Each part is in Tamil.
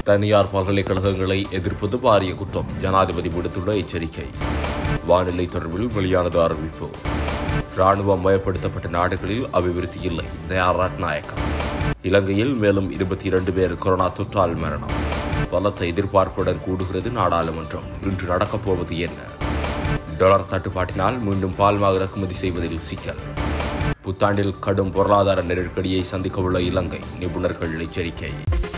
தனியார் பல்கலைக்கழகங்களை எதிர்ப்பது பாரிய குற்றம் ஜனாதிபதி விடுத்துள்ள எச்சரிக்கை வானிலை தொடர்பில் வெளியானது அறிவிப்பு ராணுவம் மயப்படுத்தப்பட்ட நாடுகளில் அபிவிருத்தி இல்லை தயார் ரட்நாயக்கம் இலங்கையில் மேலும் இருபத்தி இரண்டு பேர் கொரோனா தொற்றால் மரணம் பலத்த எதிர்பார்ப்புடன் கூடுகிறது நாடாளுமன்றம் இன்று நடக்கப் போவது என்ன டாலர் தட்டுப்பாட்டினால் மீண்டும் பால்மா இறக்குமதி செய்வதில் சிக்கல் புத்தாண்டில் கடும் பொருளாதார நெருக்கடியை சந்திக்கவுள்ள இலங்கை நிபுணர்கள் எச்சரிக்கை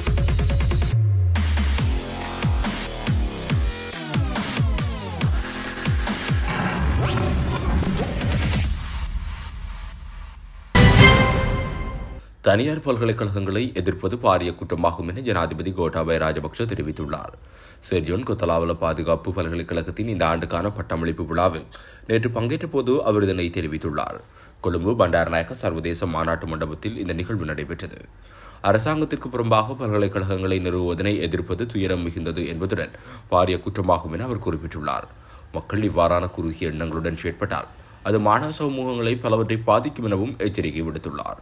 தனியார் பல்கலைக்கழகங்களை எதிர்ப்பது பாரிய குற்றமாகும் என ஜனாதிபதி கோட்டாபய ராஜபக்ஷ தெரிவித்துள்ளார் செர்ஜோன் கொத்தலாவல பாதுகாப்பு பல்கலைக்கழகத்தின் இந்த ஆண்டுக்கான பட்டமளிப்பு விழாவில் நேற்று பங்கேற்ற போது அவர் இதனை தெரிவித்துள்ளார் கொழும்பு பண்டாரநாயக்க சர்வதேச மாநாட்டு மண்டபத்தில் இந்த நிகழ்வு நடைபெற்றது அரசாங்கத்திற்கு புறம்பாக பல்கலைக்கழகங்களை நிறுவுவதனை எதிர்ப்பது துயரம் மிகுந்தது என்பதுடன் பாரிய குற்றமாகும் என அவர் குறிப்பிட்டுள்ளார் மக்கள் இவ்வாறான குறுகிய எண்ணங்களுடன் செயற்பட்டால் அது மாணவ சமூகங்களை பலவற்றை பாதிக்கும் எனவும் எச்சரிக்கை விடுத்துள்ளார்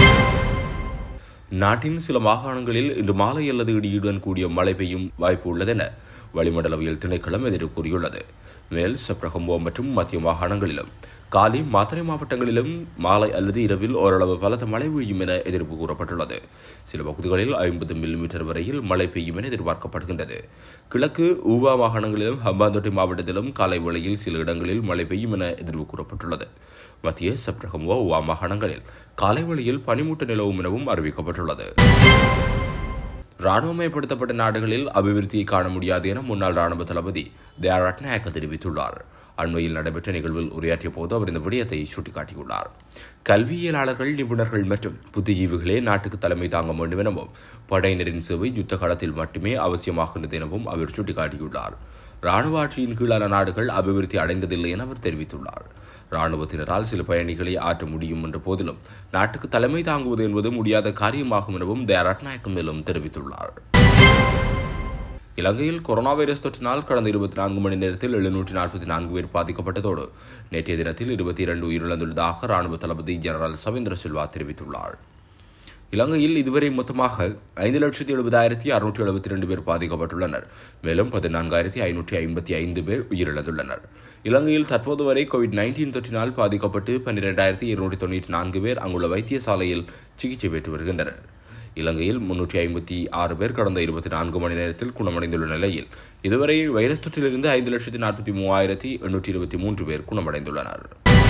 நாட்டின் சில மாகாணங்களில் இன்று மாலை அல்லது இடியுடன் கூடிய மழை பெய்யும் வாய்ப்பு உள்ளதென வளிமண்டலவியல் திணைக்களம் எதிர்ப்பு கூறியுள்ளது மேல் செப்ரகம்போ மற்றும் மத்திய மாகாணங்களிலும் காலி மாத்தறை மாவட்டங்களிலும் மாலை அல்லது இரவில் ஓரளவு பலத்த மழை பெய்யும் என எதிர்ப்பு கூறப்பட்டுள்ளது சில பகுதிகளில் ஐம்பது மில்லிமீட்டர் வரையில் மழை பெய்யும் என எதிர்பார்க்கப்படுகின்றது கிழக்கு ஊவா மாகாணங்களிலும் ஹம்பாந்தோட்டை மாவட்டத்திலும் காலை வேளையில் சில இடங்களில் மழை பெய்யும் என எதிர்ப்பு கூறப்பட்டுள்ளது மத்திய செப்ரகம்போ ஊவா மாகாணங்களில் காலை வேளையில் பனிமூட்ட நிலவும் எனவும் அறிவிக்கப்பட்டுள்ளது ராணுவமயப்படுத்தப்பட்ட நாடுகளில் அபிவிருத்தியை காண முடியாது என முன்னாள் ராணுவ தளபதி தயார் ரட்நாயக்க தெரிவித்துள்ளார் அண்மையில் நடைபெற்ற நிகழ்வில் உரையாற்றிய போது அவர் இந்த விடயத்தை சுட்டிக்காட்டியுள்ளார் கல்வியியலாளர்கள் நிபுணர்கள் மற்றும் புத்திஜீவிகளே நாட்டுக்கு தலைமை தாங்க வேண்டும் எனவும் படையினரின் சேவை யுத்த காலத்தில் மட்டுமே அவசியமாகின்றது எனவும் அவர் சுட்டிக்காட்டியுள்ளார் ராணுவ ஆட்சியின் கீழான நாடுகள் அபிவிருத்தி அடைந்ததில்லை என அவர் தெரிவித்துள்ளார் ராணுவத்தினரால் சில பயணிகளை ஆற்ற முடியும் என்ற போதிலும் நாட்டுக்கு தலைமை தாங்குவது என்பது முடியாத காரியமாகும் எனவும் தயா ரட்நாயக்கம் மேலும் தெரிவித்துள்ளார் இலங்கையில் கொரோனா வைரஸ் தொற்றினால் கடந்த இருபத்தி நான்கு மணி நேரத்தில் எழுநூற்றி நாற்பத்தி நான்கு பேர் பாதிக்கப்பட்டதோடு நேற்றைய தினத்தில் இருபத்தி இரண்டு உயிரிழந்துள்ளதாக ராணுவ தளபதி ஜெனரல் சவீந்திர சில்வா தெரிவித்துள்ளார் இலங்கையில் இதுவரை மொத்தமாக ஐந்து லட்சத்தி எழுபதாயிரத்தி அறுநூற்றி எழுபத்தி ரெண்டு பேர் பாதிக்கப்பட்டுள்ளனர் மேலும் பதினான்காயிரத்தி ஐநூற்றி ஐம்பத்தி ஐந்து பேர் உயிரிழந்துள்ளனர் இலங்கையில் தற்போது வரை கோவிட் நைன்டீன் தொற்றினால் பாதிக்கப்பட்டு பன்னிரெண்டாயிரத்தி இருநூற்றி தொண்ணூற்றி நான்கு பேர் அங்குள்ள வைத்தியசாலையில் சிகிச்சை பெற்று வருகின்றனர் இலங்கையில் முன்னூற்றி ஐம்பத்தி ஆறு பேர் கடந்த இருபத்தி நான்கு மணி நேரத்தில் குணமடைந்துள்ள நிலையில் இதுவரை வைரஸ் தொற்றிலிருந்து ஐந்து லட்சத்தி நாற்பத்தி மூவாயிரத்தி எண்ணூற்றி இருபத்தி மூன்று பேர் குணமடைந்துள்ளனர்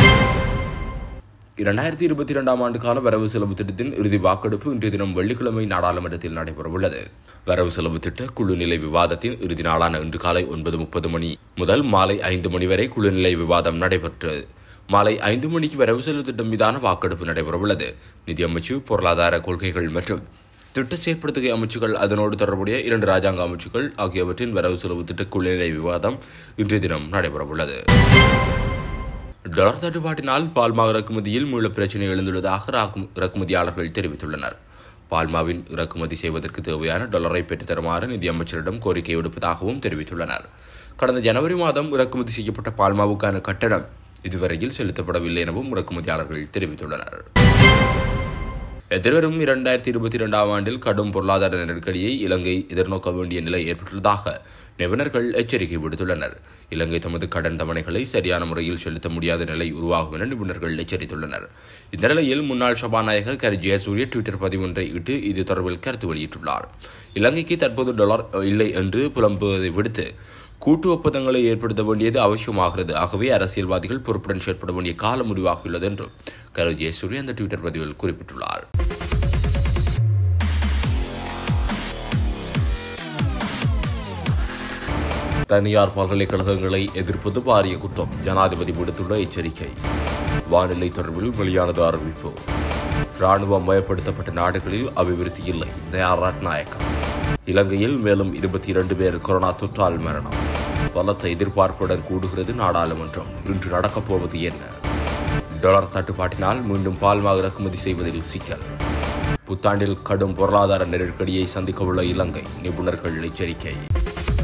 இரண்டாயிரத்தி இருபத்தி இரண்டாம் ஆண்டுக்கான வரவு செலவு திட்டத்தின் இறுதி வாக்கெடுப்பு இன்றைய தினம் வெள்ளிக்கிழமை நாடாளுமன்றத்தில் நடைபெறவுள்ளது வரவு செலவு திட்ட குழு நிலை விவாதத்தின் இறுதி நாளான இன்று காலை ஒன்பது முப்பது மணி முதல் மாலை ஐந்து மணி வரை குழு நிலை விவாதம் நடைபெற்றது மாலை ஐந்து மணிக்கு வரவு செலவு திட்டம் மீதான வாக்கெடுப்பு நடைபெறவுள்ளது நிதியமைச்சு பொருளாதார கொள்கைகள் மற்றும் திட்ட செயற்படுத்துகை அமைச்சுகள் அதனோடு தொடர்புடைய இரண்டு ராஜாங்க அமைச்சுகள் ஆகியவற்றின் வரவு செலவு திட்ட குழு நிலை விவாதம் இன்றைய தினம் நடைபெறவுள்ளது டாலர் தட்டுப்பாட்டினால் பால்மா இறக்குமதியில் மீள பிரச்சினை எழுந்துள்ளதாக இறக்குமதியாளர்கள் தெரிவித்துள்ளனர் பால்மாவின் இறக்குமதி செய்வதற்கு தேவையான டாலரை பெற்றுத் தருமாறு நிதியமைச்சரிடம் கோரிக்கை விடுப்பதாகவும் தெரிவித்துள்ளனர் கடந்த ஜனவரி மாதம் இறக்குமதி செய்யப்பட்ட பால்மாவுக்கான கட்டணம் இதுவரையில் செலுத்தப்படவில்லை எனவும் இறக்குமதியாளர்கள் தெரிவித்துள்ளனர் எதிர்வரும் இரண்டாயிரத்தி இருபத்தி இரண்டாம் ஆண்டில் கடும் பொருளாதார நெருக்கடியை இலங்கை எதிர்நோக்க வேண்டிய நிலை ஏற்பட்டுள்ளதாக நிபுணர்கள் எச்சரிக்கை விடுத்துள்ளனர் இலங்கை தமது கடன் தவணைகளை சரியான முறையில் செலுத்த முடியாத நிலை உருவாகும் என நிபுணர்கள் எச்சரித்துள்ளனர் இந்த நிலையில் முன்னாள் சபாநாயகர் கரு ஜெயசூரிய ட்விட்டர் பதிவொன்றை இட்டு இது தொடர்பில் கருத்து வெளியிட்டுள்ளார் இலங்கைக்கு தற்போது டாலர் இல்லை என்று புலம்புவதை விடுத்து கூட்டு ஒப்பந்தங்களை ஏற்படுத்த வேண்டியது அவசியமாகிறது ஆகவே அரசியல்வாதிகள் பொறுப்புடன் செயற்பட வேண்டிய காலம் முடிவாகியுள்ளது என்றும் கரு ஜெயசூரிய அந்த ட்விட்டர் பதிவில் குறிப்பிட்டுள்ளார் தனியார் பல்கலைக்கழகங்களை எதிர்ப்பது பாரிய குற்றம் ஜனாதிபதி விடுத்துள்ள எச்சரிக்கை வானிலை தொடர்பில் வெளியானது அறிவிப்பு ராணுவம் மயப்படுத்தப்பட்ட நாடுகளில் அபிவிருத்தி இல்லை தயார் ரட்நாயக்கம் இலங்கையில் மேலும் இருபத்தி இரண்டு பேர் கொரோனா தொற்றால் மரணம் பலத்த எதிர்பார்ப்புடன் கூடுகிறது நாடாளுமன்றம் இன்று நடக்கப் போவது என்ன டாலர் தட்டுப்பாட்டினால் மீண்டும் பால்மா இறக்குமதி செய்வதில் சிக்கல் புத்தாண்டில் கடும் பொருளாதார நெருக்கடியை சந்திக்கவுள்ள இலங்கை நிபுணர்கள் எச்சரிக்கை